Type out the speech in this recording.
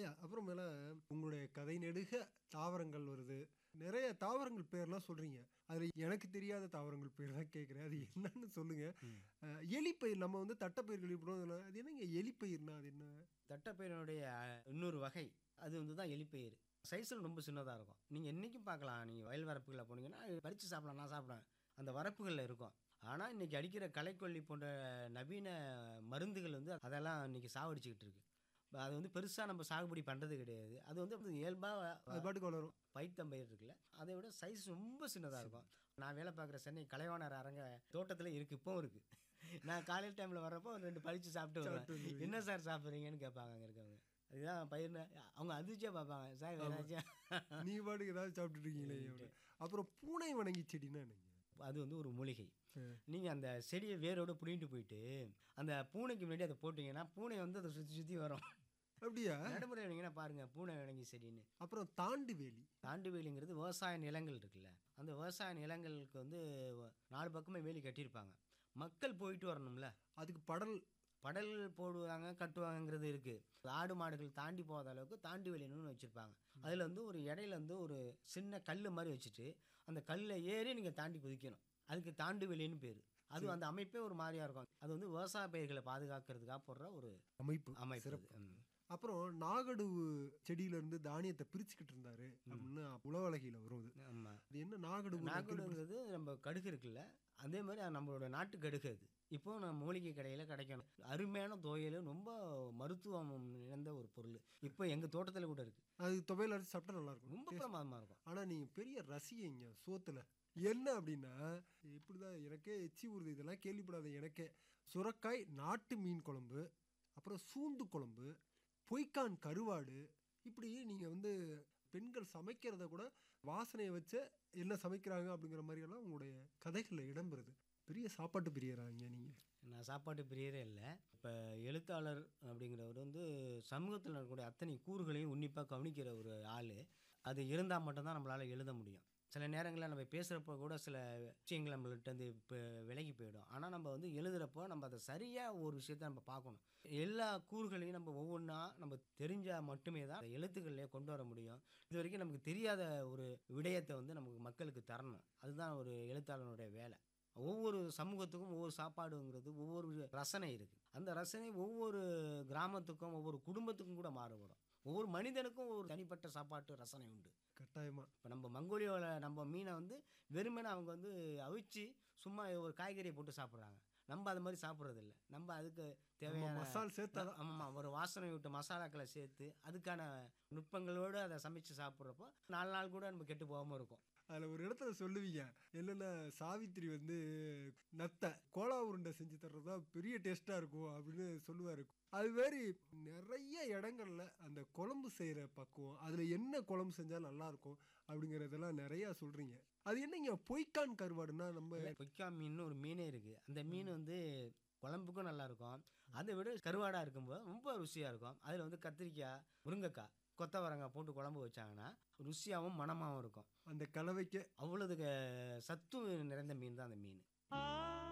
ஐயா அப்புறமேல உங்களுடைய கதை நெடுக தாவரங்கள் வருது நிறைய தாவரங்கள் பேர்லாம் சொல்றீங்க அதுல எனக்கு தெரியாத தாவரங்கள் பேர் தான் கேட்குறேன் அது என்னன்னு சொல்லுங்க அஹ், எலிப்பயிர் நம்ம வந்து தட்டைப்பயிர் கேள்விப்படுவோம் அது என்னங்க எலிப்பயிர்னா அது என்ன தட்டைப்பயிரினுடைய அஹ், இன்னொரு வகை அது வந்து தான் எலிப்பயிர் சைஸில் ரொம்ப சின்னதாக இருக்கும் நீங்கள் என்றைக்கும் பார்க்கலாம் நீங்கள் வயல் வரப்புகளில் போனீங்கன்னா பறித்து சாப்பிடலாம் நான் சாப்பிடுவேன் அந்த வரப்புகளில் இருக்கும் ஆனால் இன்றைக்கி அடிக்கிற களைக்கொல்லி போன்ற நவீன மருந்துகள் வந்து அதெல்லாம் இன்றைக்கி சாவடிச்சுக்கிட்டு இருக்கு அது வந்து பெருசாக நம்ம சாகுபடி பண்ணுறது கிடையாது அது வந்து இயல்பாக அது பாட்டுக்கு வளரும் பைத்தம்பயிர் இருக்குல்ல அதை விட சைஸ் ரொம்ப சின்னதாக இருக்கும் நான் வேலை பார்க்குற சென்னை கலைவாணர் அரங்க தோட்டத்தில் இருக்குது இப்போவும் இருக்குது நான் காலையில் டைமில் வர்றப்போ ஒரு ரெண்டு பறித்து சாப்பிட்டு வருவேன் என்ன சார் சாப்பிட்றீங்கன்னு கேட்பாங்க அங்கே இருக்கவங்க அதுதான் பயிர்னு அவங்க அதிர்ச்சியாக பார்ப்பாங்க சார் ஏதாச்சும் நீ பாட்டுக்கு ஏதாவது சாப்பிட்டுட்டு இருக்கீங்களே அப்படின்னு. அப்புறம் பூனை வணங்கி செடின்னா என்னங்க அது வந்து ஒரு மூலிகை நீங்கள் அந்த செடியை வேரோட புடிங்கிட்டு போயிட்டு அந்த பூனைக்கு முன்னாடி அதை போட்டிங்கன்னா பூனை வந்து அதை சுற்றி சுற்றி வரும் அப்படியா நடைமுறை வந்தீங்கன்னா பாருங்கள் பூனை விளங்கி செடின்னு அப்புறம் தாண்டு வேலி தாண்டு வேலிங்கிறது விவசாய நிலங்கள் இருக்குல்ல அந்த விவசாய நிலங்களுக்கு வந்து வ- நாலு பக்கமே வேலி கட்டியிருப்பாங்க மக்கள் போயிட்டு வரணும்ல அதுக்கு படல் படல் போடுவாங்க கட்டுவாங்கங்கிறது இருக்குது ஆடு மாடுகள் தாண்டி போகாத அளவுக்கு தாண்டி வேலின்னு வச்சுருப்பாங்க அதில் வந்து ஒரு இடையில வந்து ஒரு சின்ன கல் மாதிரி வச்சுட்டு அந்த கல்லை ஏறி நீங்கள் தாண்டி குதிக்கணும் அதுக்கு தாண்டு வேலின்னு பேர் அது அந்த அமைப்பே ஒரு மாதிரியா இருக்கும் அது வந்து விவசாய பயிர்களை பாதுகாக்கிறதுக்காக போடுற ஒரு அமைப்பு அமைப்பு அது. ம். அப்புறம் நாகடுவு செடியில இருந்து தானியத்தை பிரிச்சுக்கிட்டு இருந்தாரு அப்படின்னு உளவழகியில வரும் அது ஆமாம் அது என்ன நாகடுவு நாகடுங்கிறது நம்ம கடுகு இருக்குல்ல அதே மாதிரி அது நம்மளோட நாட்டு கடுகு அது இப்போ நம்ம மூலிகை கடையில் கிடைக்கணும் அருமையான துவையல் ரொம்ப மருத்துவம் நிறைந்த ஒரு பொருள் இப்போ எங்கள் தோட்டத்தில் கூட இருக்குது அது துவையல் அரைச்சு சாப்பிட்டா நல்லா இருக்கும் ரொம்ப பிரமாதமாக இருக்கும் ஆனா நீங்க பெரிய ரசிகைங்க சோத்துல என்ன அப்படின்னா இப்படிதான் எனக்கே எச்சி ஊறுது இதெல்லாம் கேள்விப்படாத எனக்கே சுரக்காய் நாட்டு மீன் குழம்பு அப்புறம் சூந்து குழம்பு பொய்க்கான் கருவாடு இப்படி நீங்க வந்து பெண்கள் சமைக்கிறத கூட வாசனையை வச்சு என்ன சமைக்கிறாங்க அப்படிங்கிற மாதிரியெல்லாம் உங்களுடைய கதைகளில் இடம்பெறுது பெரிய சாப்பாட்டு பிரியறாங்க நீங்க நான் சாப்பாட்டு பிரியரே இல்லை இப்போ எழுத்தாளர் அப்படிங்கிறவர் வந்து சமூகத்தில் இருக்கக்கூடிய அத்தனை கூறுகளையும் உன்னிப்பாக கவனிக்கிற ஒரு ஆள் அது இருந்தால் மட்டும்தான் நம்மளால் எழுத முடியும் சில நேரங்களில் நம்ம பேசுகிறப்ப கூட சில விஷயங்கள் நம்மள்கிட்ட வந்து இப்போ விலகி போயிடும் ஆனால் நம்ம வந்து எழுதுகிறப்போ நம்ம அதை சரியாக ஒரு விஷயத்தை நம்ம பார்க்கணும் எல்லா கூறுகளையும் நம்ம ஒவ்வொன்றா நம்ம தெரிஞ்சால் மட்டுமே தான் அந்த எழுத்துக்கள்லேயே கொண்டு வர முடியும் இது வரைக்கும் நமக்கு தெரியாத ஒரு விடயத்தை வந்து நமக்கு மக்களுக்கு தரணும் அதுதான் ஒரு எழுத்தாளனுடைய வேலை ஒவ்வொரு சமூகத்துக்கும் ஒவ்வொரு சாப்பாடுங்கிறது ஒவ்வொரு ரசனை இருக்குது அந்த ரசனை ஒவ்வொரு கிராமத்துக்கும் ஒவ்வொரு குடும்பத்துக்கும் கூட மாறுபடும் ஒவ்வொரு மனிதனுக்கும் ஒரு தனிப்பட்ட சாப்பாட்டு ரசனை உண்டு கட்டாயமா இப்போ நம்ம மங்கோலியாவில் நம்ம மீனை வந்து வெறுமனே அவங்க வந்து அவிச்சு சும்மா ஒரு காய்கறியை போட்டு சாப்பிட்றாங்க நம்ம அது மாதிரி சாப்பிட்றது இல்ல நம்ம அதுக்கு தேவையான மசால் சேர்த்தாதான். ஆமாம் ஒரு வாசனை விட்டு மசாலாக்களை சேர்த்து அதுக்கான நுட்பங்களோடு அதை சமைச்சு சாப்பிட்றப்போ நாலு நாள் கூட நம்ம கெட்டு போகாமல் இருக்கும் அதில் ஒரு இடத்துல சொல்லுவீங்க என்னென்ன சாவித்திரி வந்து நத்தை கோலா உருண்டை செஞ்சு தர்றது தான் பெரிய டேஸ்ட்டாக இருக்கும் அப்படின்னு சொல்லுவார் அது மாதிரி நிறைய இடங்கள்ல அந்த குழம்பு செய்கிற பக்குவம் அதில் என்ன குழம்பு செஞ்சால் நல்லா இருக்கும் அப்படிங்கிறதெல்லாம் நிறையா சொல்கிறீங்க அது என்னங்க பொய்க்கான் கருவாடுன்னா நம்ம பொய்க்கா மீன் ஒரு மீனே இருக்குது அந்த மீன் வந்து குழம்புக்கும் நல்லா இருக்கும் அதை விட கருவாடாக இருக்கும்போது ரொம்ப ருசியாக இருக்கும் அதில் வந்து கத்திரிக்காய் முருங்கைக்காய் கொத்தவரங்காய் போட்டு குழம்பு வச்சாங்கன்னா ருசியாகவும் மணமாகவும் இருக்கும் அந்த கலவைக்கு அவ்வளோதுக்கு சத்து நிறைந்த மீன் தான் அந்த மீன்